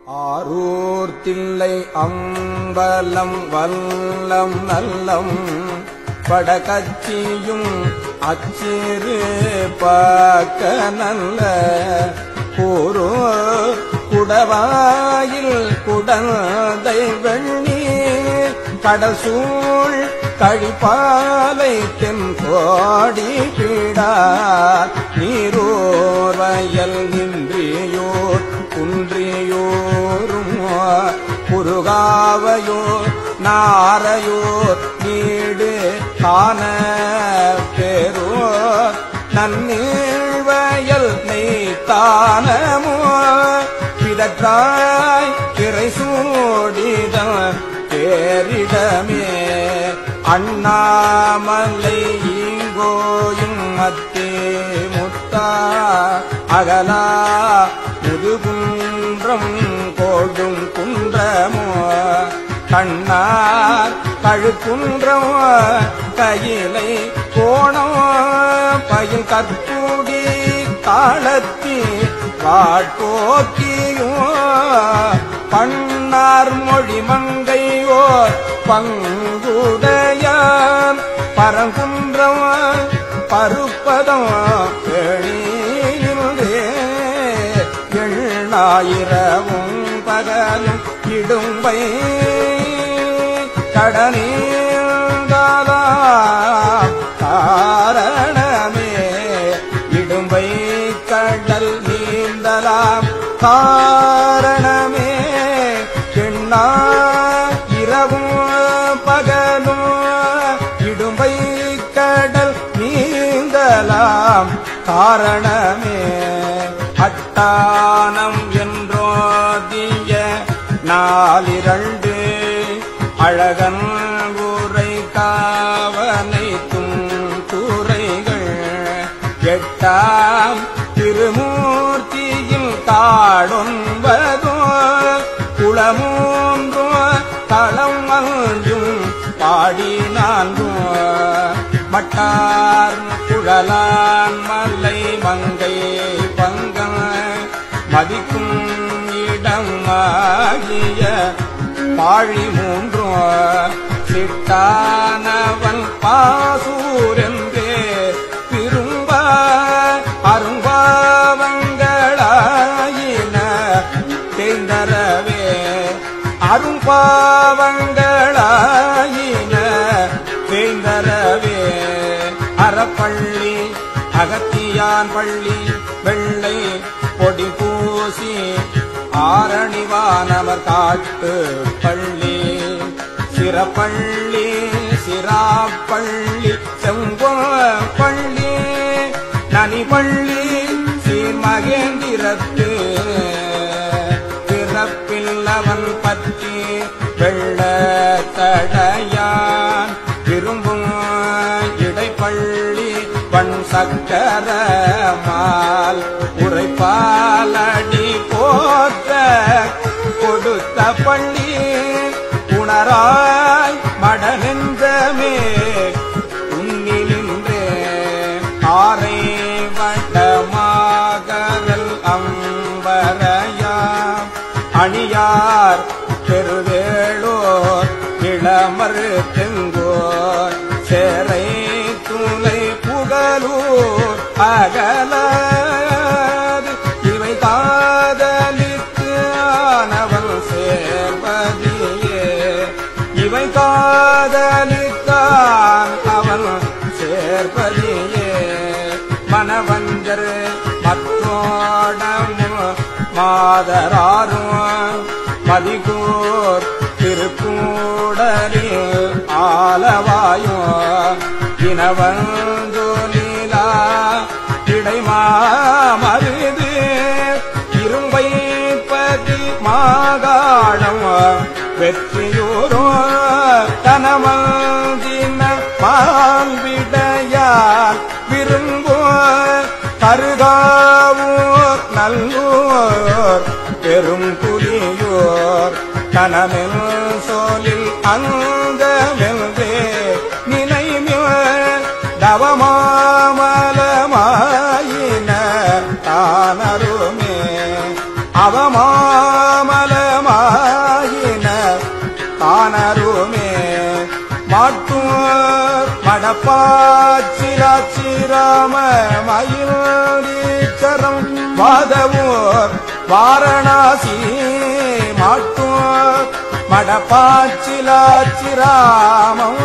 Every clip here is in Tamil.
ஆரூர் தில்லை அம்பலம் வல்லம் நல்லம் படகச்சியும் அச்சிறு பாக்க நல்ல கூரோ குடவாயில் குடந்தை வெண்ணீர் கடசூழ் கழிப்பாலை தென் கோடி பீடார் நீரோர் வயல் நின்றியோர் குன்றியோரும் குறுகாவையோர் நாரையோர் நீடு காண பேரோர் நன்னீழ்வயல் நெய்த்தானமோ பிதற்றாய் திரை சூடிதம் பேரிடமே அண்ணாமலை ஈங்கோயும் மத்தே முத்தா அகலா முதுகுன்றம் கோடும் குன்றமோ கண்ணார் கழுக்குன்றம் கையிலை கோணம் பயில் கற்பூடி காலத்தி காட்போக்கியும் பண்ணார் மொழி மங்கையோர் பங்குடைய பரங்குன்றம் பருப்பதம் எழிலே எண்ணாயிரவும் பகலும் இடும்பை கடனீந்தாலா காரணமே இடும்பை கடல் நீந்தலாம் காரணமே எண்ணா இரவும் பகலும் இடும்பை கடல் நீந்தலாம் காரணமே அட்டானம் என்றோதிய நாலிரண்டு அழகன் ஊரை காவனைத்தும் துறைகள் எட்டாம் திருமூர்த்தியில் காடொன்பதோ குளமூன்றோ களம் அஞ்சும் பாடி நான்கும் மட்டார் குழலான் மலை மங்கை பங்கம் மதிக்கும் இடம் ஆகிய பாழி மூன்றும் சிட்டானவன் பாசூரென்றே திரும்ப அரும்பாவங்களாயின தேந்தரவே அரும்பாவங்களாயின தேந்தரவே அறப்பள்ளி அகத்தியான் பள்ளி வெள்ளை பொடி பூசி ஆரணிவானவர் காட்டு பள்ளி சிறப்பள்ளி சிராப்பள்ளி செம்பொ பள்ளி நனிபள்ளி சீர்மகேந்திரத்து பிறப்பில்லவன் பற்றி வெள்ள தடையான் விரும்பும் இடைப்பள்ளி பண் சக்கர மால் உரைப்பாலடி போத்த கொடுத்த பள்ளி உணராய் மடனென்றமே உன்னிலின்றே ஆரை வட்டமாகரல் அம்பரையாம் அணியார் பெருவேளோர் இளமறு தெங்கோர் சேரை துளை புகழூர் அகலாது இவை காதலித்து ஆனவன் சேர்வதியே இவை காதலித்தான் அவன் சேர்ப்பதியே மனவஞ்சர் மற்றோடமும் மாதராரும் மதிகூர் திருக்கூடலில் ஆலவாயும் இனவந்து நீலா இடைமாமருது இரும்பை பதி மாகாணம் வெற்றியூரோ தனமந்தின மாண்பிடையால் விரும்பும் கருகாவூர் நல்லூர் பெரும் புலியோர் கனமில் சோலில் அங்கமென்றே நினைமில் தவமாமலமாயின தானருமே அவ மாமலமாயின தானருமே மாட்டூர் மடப்பாச்சிராச்சிராம மயிலீச்சரம் வாதவூர் வாரணாசி மாட்டூர் மடப்பாச்சிலாச்சிராமம்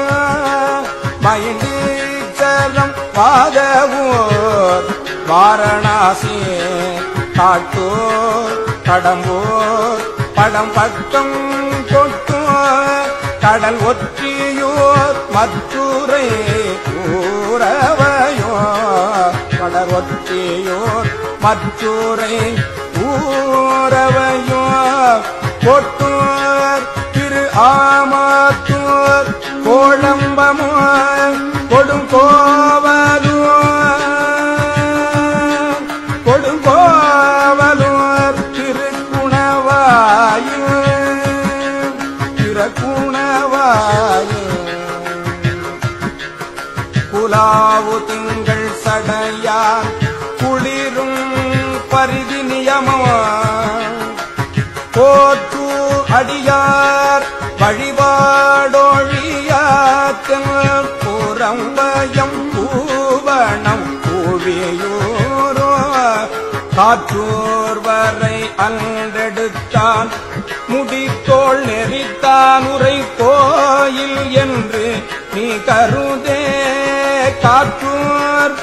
மயிலீச்சரம் வாதவூர் வாரணாசி காட்டூர் கடம்பூர் படம் பக்கம் கொட்டூர் கடல் ஒற்றியூர் மத்துரை ஊரவையோ கடல் ஒற்றியூர் மத்துரை ஊரவையோ கொட்டூர் திரு ஆமாத்தூர் கோழம்பமோ கொடுங்கோவலூர் கொடுங்கோவலூர் திருக்குணவாயு திருக்குணவாயு குலாவு திங்கள் சடையார் குளிரும் பரிதி நியமோ போற்று அடியார் வழிபாடொழியாத்தல் புறம்பயம் பூவணம் பூவியூரோ காற்றூர் வரை அன்றெடுத்தான் முடித்தோள் நெறித்தான் உரை கோயில் என்று நீ கருதே காற்றூர்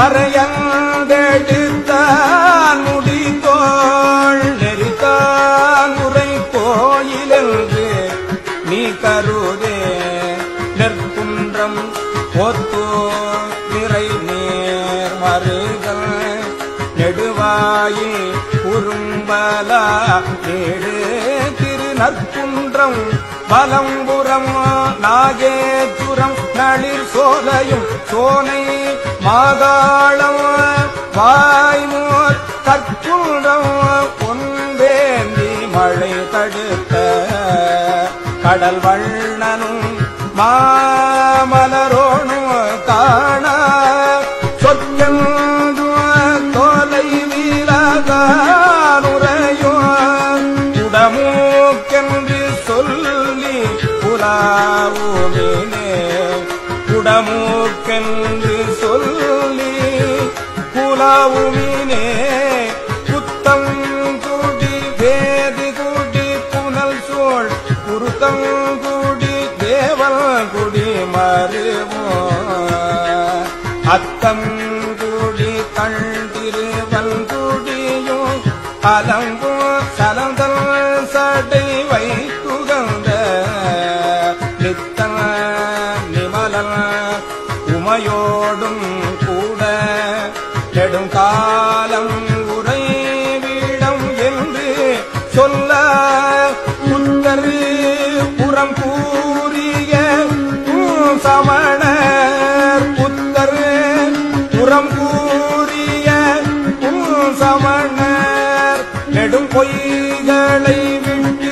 வரையந்தெடுத்தான் முடித்தோள் நெறித்தான் உரை கோயில் என்று நீ கருதே நெற்குன்றம் ஒத்தோ நிறை நேர் மருகல் நெடுவாயில் குறும்பலா நேடு திரு நற்குன்றம் பலம்புறம் நாகேச்சுரம் நளிர் சோலையும் சோனை மாகாளம் வாய்மோர் கற்குன்றம் பொன்வேந்தி மழை தடுத்த கடல் வண்ணனும் மாமலரோனும் காண சொற்கந்து தோலை வீரகானுரையோ உடமூக்கென்று சொல்லி புலாவுமினே உடமூக்கென்று சொல்லி புலாவுமினே புத்தம் குடி வேதி குடி புனல் சோழ் குருத்தங்குடி தேவல் குடி மருவோ அத்தங்குடி கண் திருவல்குடியோ அலங்கோ சலந்தல் சடை வைத்துகந்த நித்தல் நிமலல் உமையோடும் கூட நெடுங்காலம் உறைவிடம் என்று சொல்ல புத்தரு புறம் கூறிய சமணர் புத்தரு புறம் கூறிய சமணர் நெடும் பொய்களை விட்டு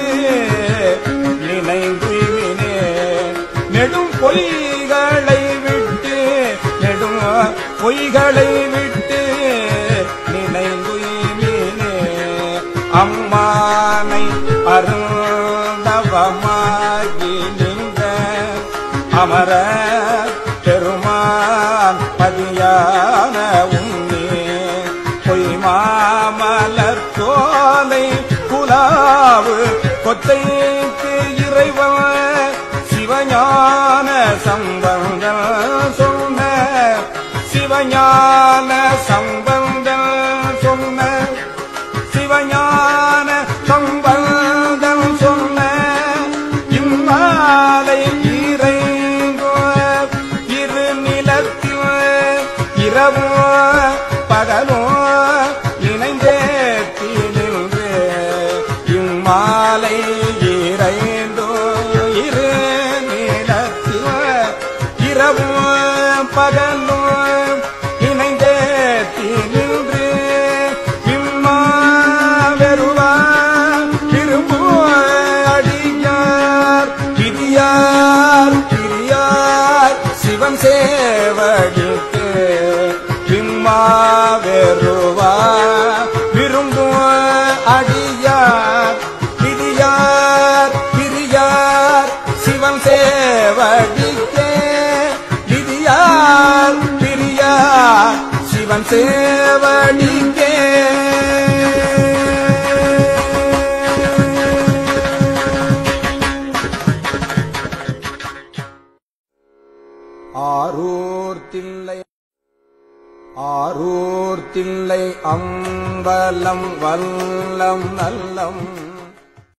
நினைவினே நெடும் பொய்களை விட்டு நெடும் பொய்களை விட்டு நினைந்துயினே அம்மானை அருந்தவமாகி நின்ற அமர பெருமான் பதியான உன்னே பொய் மாமலர் சோலை புலாவு கொத்தைக்கு இறைவன் சிவஞான சம்பந்தம் சொன்ன சிவஞான சம்பந்தம் சொன்ன சிவஞான சம்பந்தம் சொன்ன இம்மாலை இறைங்கோ இரு நிலத்தில் இரவோ பகலோ இணைந்தே நின்று இம்மாலை இறைந்தோ இரு நிலத்தில் இரவோ பகலோ இணைந்தே நின்று இம்மா வெறுவா அடியார் பிரியா சிவன் சேவடிக்கே ஆரூர் தில்லை ஆரூர் தில்லை அம்பலம் வல்லம் நல்லம்